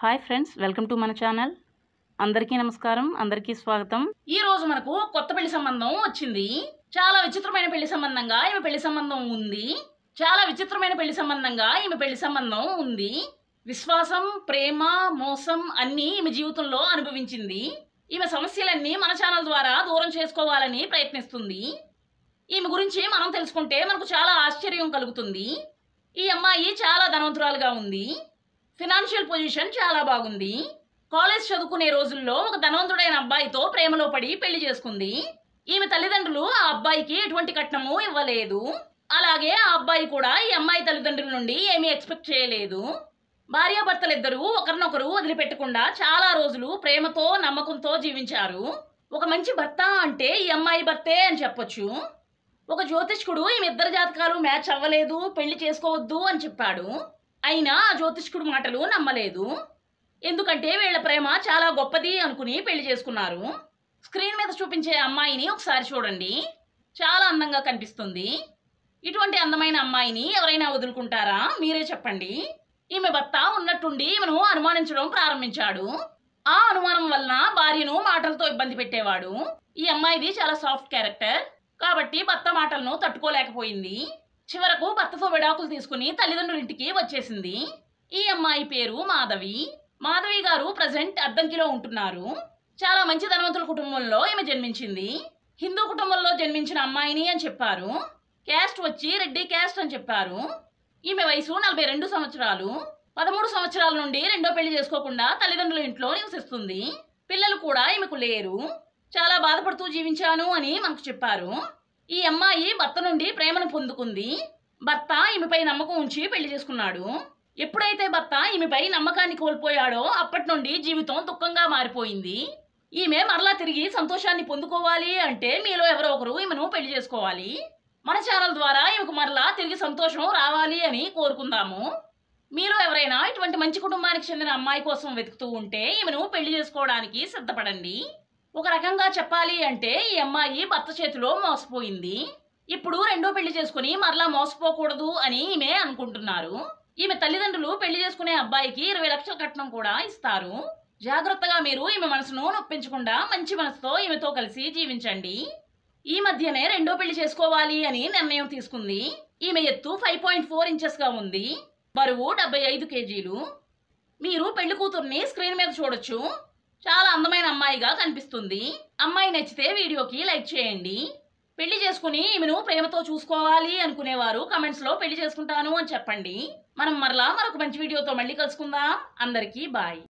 hi friends welcome to మన channel అందరికీ నమస్కారం అందరికీ స్వాగతం ఈ రోజు మనకు కొత్త పెళ్లి సంబంధం వచ్చింది చాలా విచిత్రమైన పెళ్లి సంబంధంగా ఈమె పెళ్లి సంబంధం ఉంది చాలా విచిత్రమైన పెళ్లి సంబంధంగా ఈమె పెళ్లి సంబంధం ఉంది విశ్వాసం ప్రేమ మోసం అన్నీ ఈమె జీవితంలో అనుభవించింది ఈమె సమస్యలన్నీ మన ఛానల్ ద్వారా దూరం చేసుకోవాలని ప్రయత్నిస్తుంది ఈమె గురించి మనం తెలుసుకుంటే మనకు చాలా ఆశ్చర్యం కలుగుతుంది ఈ అమ్మాయి చాలా ధనవంతురాలుగా ఉంది ఫినాన్షియల్ పొజిషన్ చాలా బాగుంది కాలేజ్ చదువుకునే రోజుల్లో ఒక ధనవంతుడైన అబ్బాయితో ప్రేమలో పడి పెళ్లి చేసుకుంది ఈమె తల్లిదండ్రులు ఆ అబ్బాయికి ఎటువంటి కట్నము ఇవ్వలేదు అలాగే ఆ అబ్బాయి కూడా ఈ అమ్మాయి తల్లిదండ్రుల నుండి ఏమీ ఎక్స్పెక్ట్ చేయలేదు భార్యాభర్తలిద్దరూ ఒకరినొకరు వదిలిపెట్టకుండా చాలా రోజులు ప్రేమతో నమ్మకంతో జీవించారు ఒక మంచి భర్త అంటే ఈ అమ్మాయి భర్తే అని చెప్పొచ్చు ఒక జ్యోతిష్కుడు ఈమె ఇద్దరు జాతకాలు మ్యాచ్ అవ్వలేదు పెళ్లి చేసుకోవద్దు అని చెప్పాడు అయినా ఆ జ్యోతిష్కుడు మాటలు నమ్మలేదు ఎందుకంటే వీళ్ళ ప్రేమ చాలా గొప్పది అనుకుని పెళ్లి చేసుకున్నారు స్క్రీన్ మీద చూపించే అమ్మాయిని ఒకసారి చూడండి చాలా అందంగా కనిపిస్తుంది ఇటువంటి అందమైన అమ్మాయిని ఎవరైనా వదులుకుంటారా మీరే చెప్పండి ఈమె భర్త ఉన్నట్టుండి ఈమెను అనుమానించడం ప్రారంభించాడు ఆ అనుమానం వలన భార్యను మాటలతో ఇబ్బంది పెట్టేవాడు ఈ అమ్మాయిది చాలా సాఫ్ట్ క్యారెక్టర్ కాబట్టి భర్త మాటలను తట్టుకోలేకపోయింది చివరకు భర్తతో విడాకులు తీసుకుని తల్లిదండ్రుల ఇంటికి వచ్చేసింది ఈ అమ్మాయి పేరు మాధవి మాధవి గారు ప్రజెంట్ అద్దంకిలో ఉంటున్నారు చాలా మంచి ధనవంతుల కుటుంబంలో ఈమె జన్మించింది హిందూ కుటుంబంలో జన్మించిన అమ్మాయిని అని చెప్పారు క్యాస్ట్ వచ్చి రెడ్డి క్యాస్ట్ అని చెప్పారు ఈమె వయసు నలభై రెండు సంవత్సరాలు పదమూడు సంవత్సరాల నుండి రెండో పెళ్లి చేసుకోకుండా తల్లిదండ్రుల ఇంట్లో నివసిస్తుంది పిల్లలు కూడా ఈమెకు లేరు చాలా బాధపడుతూ జీవించాను అని మనకు చెప్పారు ఈ అమ్మాయి భర్త నుండి ప్రేమను పొందుకుంది భర్త ఈమెపై నమ్మకం ఉంచి పెళ్లి చేసుకున్నాడు ఎప్పుడైతే భర్త ఈమెపై నమ్మకాన్ని కోల్పోయాడో అప్పటి నుండి జీవితం దుఃఖంగా మారిపోయింది ఈమె మరలా తిరిగి సంతోషాన్ని పొందుకోవాలి అంటే మీలో ఎవరో ఒకరు ఈమెను పెళ్లి చేసుకోవాలి మన ఛానల్ ద్వారా ఈమెకు మరలా తిరిగి సంతోషం రావాలి అని కోరుకుందాము మీరు ఎవరైనా ఇటువంటి మంచి కుటుంబానికి చెందిన అమ్మాయి కోసం వెతుకుతూ ఉంటే ఈమెను పెళ్లి చేసుకోవడానికి సిద్ధపడండి ఒక రకంగా చెప్పాలి అంటే ఈ అమ్మాయి భర్త చేతిలో మోసపోయింది ఇప్పుడు రెండో పెళ్లి చేసుకుని మరలా మోసపోకూడదు అని ఈమె అనుకుంటున్నారు ఈమె తల్లిదండ్రులు పెళ్లి చేసుకునే అబ్బాయికి ఇరవై లక్షల కట్నం కూడా ఇస్తారు జాగ్రత్తగా మీరు ఈమె మనసును నొప్పించకుండా మంచి మనసుతో ఈమెతో కలిసి జీవించండి ఈ మధ్యనే రెండో పెళ్లి చేసుకోవాలి అని నిర్ణయం తీసుకుంది ఈమె ఎత్తు ఫైవ్ పాయింట్ ఫోర్ ఇంచెస్గా ఉంది బరువు డెబ్బై ఐదు కేజీలు మీరు పెళ్లి కూతుర్ని స్క్రీన్ మీద చూడొచ్చు చాలా అందమైన అమ్మాయిగా కనిపిస్తుంది అమ్మాయి నచ్చితే వీడియోకి లైక్ చేయండి పెళ్లి చేసుకుని ఈమెను ప్రేమతో చూసుకోవాలి అనుకునేవారు కమెంట్స్ లో పెళ్లి చేసుకుంటాను అని చెప్పండి మనం మరలా మరొక మంచి వీడియోతో మళ్ళీ కలుసుకుందాం అందరికీ బాయ్